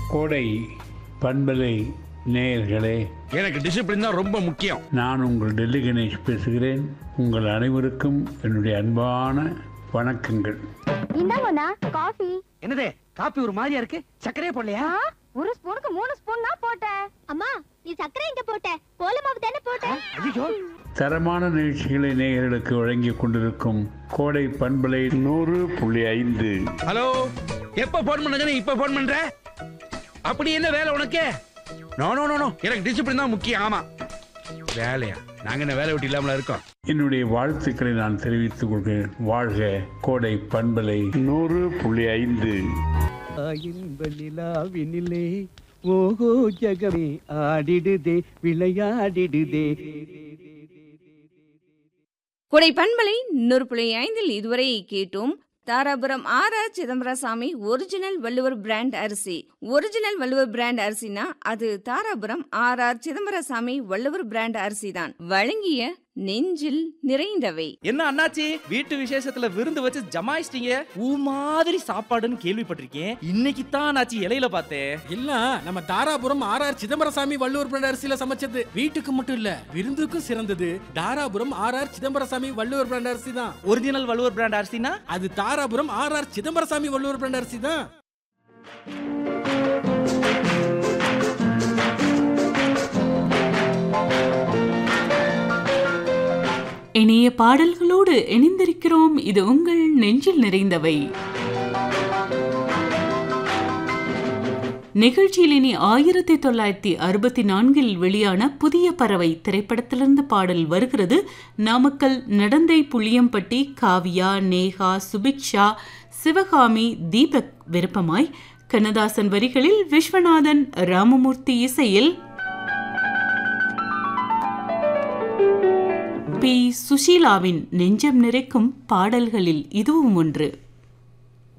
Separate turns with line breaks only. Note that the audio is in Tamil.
கோடை பண்பலை நேயர்களே
எனக்கு டிசிப்ளின் தான் ரொம்ப முக்கியம்
நான் உங்கள் டெல்லி கணேஷ் பேசுகிறேன் உங்கள் அனைவருக்கும் என்னுடைய அன்பான வணக்கங்கள்
இந்தாங்கண்ணா காஃபி
என்னது காப்பி ஒரு மாதிரியா இருக்கு சக்கரையே போடலையா
ஆ, ஒரு ஸ்பூனுக்கு மூணு ஸ்பூன் தான் போட்டேன் அம்மா நீ சக்கரை எங்க போட்ட போல மாவு தானே போட்ட
ஐயோ
தரமான நிகழ்ச்சிகளை நேயர்களுக்கு வழங்கி கொண்டிருக்கும் கோடை பண்பலை நூறு புள்ளி ஐந்து
ஹலோ எப்ப போன் பண்ணுங்க இப்ப போன் பண்ற அப்படி என்ன வேலை உனக்கு நோ நோ நோ நோ எனக்கு டிசிப்ளின் தான் முக்கியம் ஆமா வேலையா நாங்க என்ன வேலை விட்டு இல்லாமல இருக்கோம்
என்னுடைய வாழ்த்துக்களை நான் தெரிவித்துக் கொள்கிறேன் வாழ்க கோடை பண்பலை நூறு புள்ளி ஐந்து
இன்ப நிலாவினிலே ஓஹோ ஜகமே ஆடிடுதே விளையாடிடுதே
கொடை பண்பலை நூறு புள்ளி ஐந்தில் இதுவரை கேட்டோம் Dharapuram R R Chidambarasamy original Valluvar brand அரிசி ஒரிஜினல் வள்ளுவர் பிராண்ட் அரிசினா அது Dharapuram R R Chidambarasamy Valluvar brand அரிசி தான் வழங்கிய நெஞ்சில் நிறைந்தவை
என்ன அண்ணாச்சி வீட்டு விசேஷத்துல விருந்து வச்சு ஜமாயிச்சிட்டீங்க ஊ மாதிரி சாப்பாடுன்னு கேள்விப்பட்டிருக்கேன் இன்னைக்கு தான் அண்ணாச்சி இலையில பார்த்தேன்
இல்ல நம்ம Dharapuram R R Chidambarasamy Valluvar brand அரிசியில சமைச்சது வீட்டுக்கு மட்டும் இல்ல விருந்துக்கும் சிறந்தது Dharapuram R R Chidambarasamy Valluvar brand அரிசி தான்
ஒரிஜினல் வள்ளுவர் பிராண்ட் அரிசினா
அது Dharapuram R R Chidambarasamy Valluvar brand அரிசி தான்
இனிய பாடல்களோடு இணைந்திருக்கிறோம் இது உங்கள் நெஞ்சில் நிறைந்தவை நிகழ்ச்சியில் இனி ஆயிரத்தி தொள்ளாயிரத்தி அறுபத்தி நான்கில் வெளியான புதிய பறவை திரைப்படத்திலிருந்து பாடல் வருகிறது நாமக்கல் நடந்தை புளியம்பட்டி காவியா நேஹா சுபிக்ஷா சிவகாமி தீபக் விருப்பமாய் கண்ணதாசன் வரிகளில் விஸ்வநாதன் ராமமூர்த்தி இசையில் பி சுஷீலாவின் நெஞ்சம் நிறைக்கும் பாடல்களில் இதுவும் ஒன்று